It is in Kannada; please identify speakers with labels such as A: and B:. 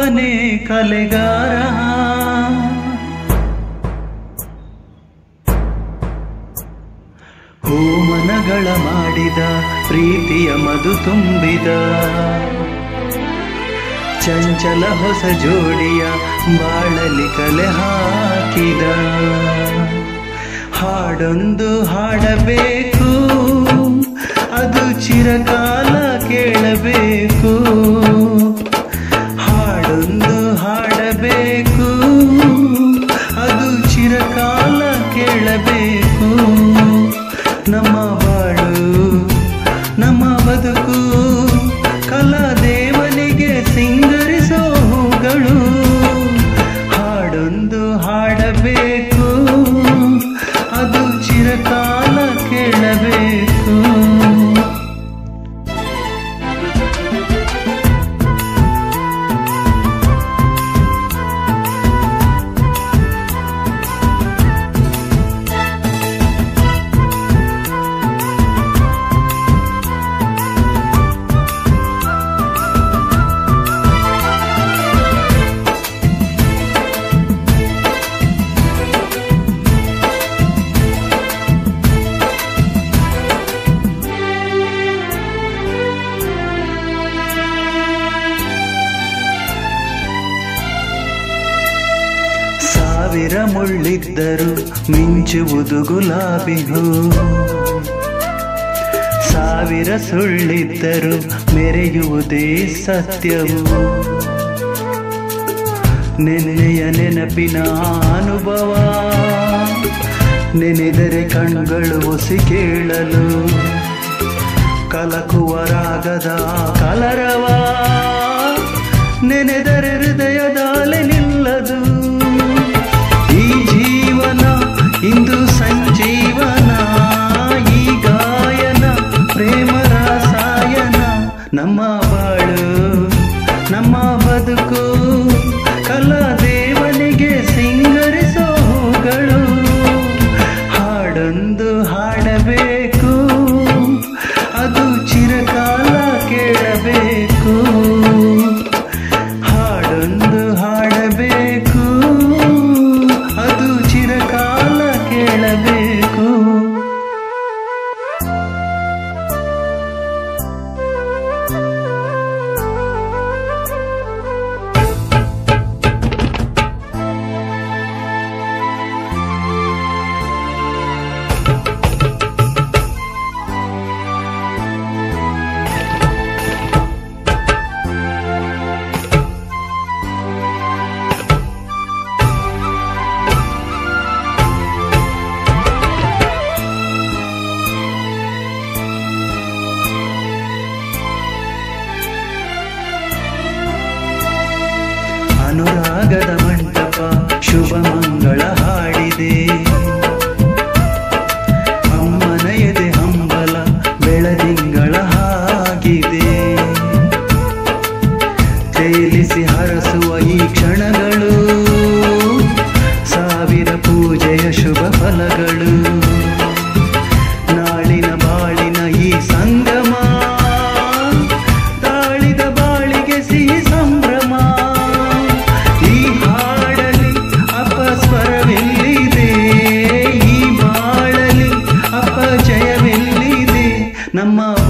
A: ಒಬ್ಬನೇ ಕಲೆಗಾರ ಹೋಮನಗಳ ಮಾಡಿದ ಪ್ರೀತಿಯ ಮಧು ತುಂಬಿದ ಚಂಚಲ ಹೊಸ ಜೋಡಿಯ ಬಾಳಲಿ ಕಲೆ ಹಾಕಿದ ಹಾಡೊಂದು ಹಾಡಬೇಕು ಅದು ಚಿರಕಾಲ ಕೇಳಬೇಕು ಹಾಡೊಂದು ಹಾಡಬೇಕು ಅದು ಚಿರಕಾಲ ಕೇಳಬೇಕು ನಮ್ಮ ಬಾಳು ನಮ್ಮ ಬದುಕು ಕಲಾದೇವನಿಗೆ ಸಿಂಗರಿಸೋ ಹೂಗಳು ಹಾಡೊಂದು ಹಾಡಬೇಕು ಅದು ಚಿರಕಾಲ ಕೇಳಬೇಕು ಸಾವಿರ ಮುಳ್ಳಿದ್ದರು ಮಿಂಚುವುದು ಗುಲಾಬಿ ಹೂ ಸಾವಿರ ಸುಳ್ಳಿದ್ದರು ಮೆರೆಯುವುದೇ ಸತ್ಯವು ನೆನ್ನೆಯ ನೆನಪಿನ ಅನುಭವ ನೆನೆದರೆ ಕಣ್ಗಳು ಒಸಿ ಕೇಳಲು ಕಲಕುವ ರಾಗದ ಕಲರವ ನೆನೆದರೆ ಹೃದಯದಾಲೆ ನಿಲ್ಲದು ಈ ಜೀವನ ಇಂದು ಸಂಜೀವನ ಈ ಗಾಯನ ಪ್ರೇಮ ರಾಸಾಯನ ನಮ್ಮ ಬಾಳು ನಮ್ಮ ಬದುಕು ಕಲಾದೇವನಿಗೆ ಸಿಂಗರಿಸೋ ಹೂಗಳು ಹಾಡೊಂದು ಹಾಡಬೇಕು ಅದು ಚಿರಕಾಲ ಕೇಳಬೇಕು ಹಾಡೊಂದು ಹಾಡಬೇಕು ಅದು ಚಿರಕಾಲ ಕೇಳಬೇಕು ಅನುರಾಗದ ಮಂಟಪ ಶುಭ ಮಂಗಳ ಹಾಡಿದೆ ಅಮ್ಮನ ಎದೆ ಹಂಬಲ ಬೆಳದಿಂಗಳ ಹಾಗಿದೆ ತೇಲಿಸಿ ಹರಸುವ ಈ ಕ್ಷಣಗಳು ಸಾವಿರ ಪೂಜೆಯ ಶುಭ ಫಲಗಳು ನಾಳಿನ ಬಾಳಿನ ಈ ಸಂಗಮ ತಾಳಿದ ಬಾಳಿಗೆ ಸಿಹಿ ಸಂಭ್ರಮ ಈ ಹಾಡಲಿ ಅಪಸ್ವರವೆಲ್ಲಿದೆ ಈ ಬಾಳಲಿ ಅಪಜಯವೆಲ್ಲಿದೆ ನಮ್ಮ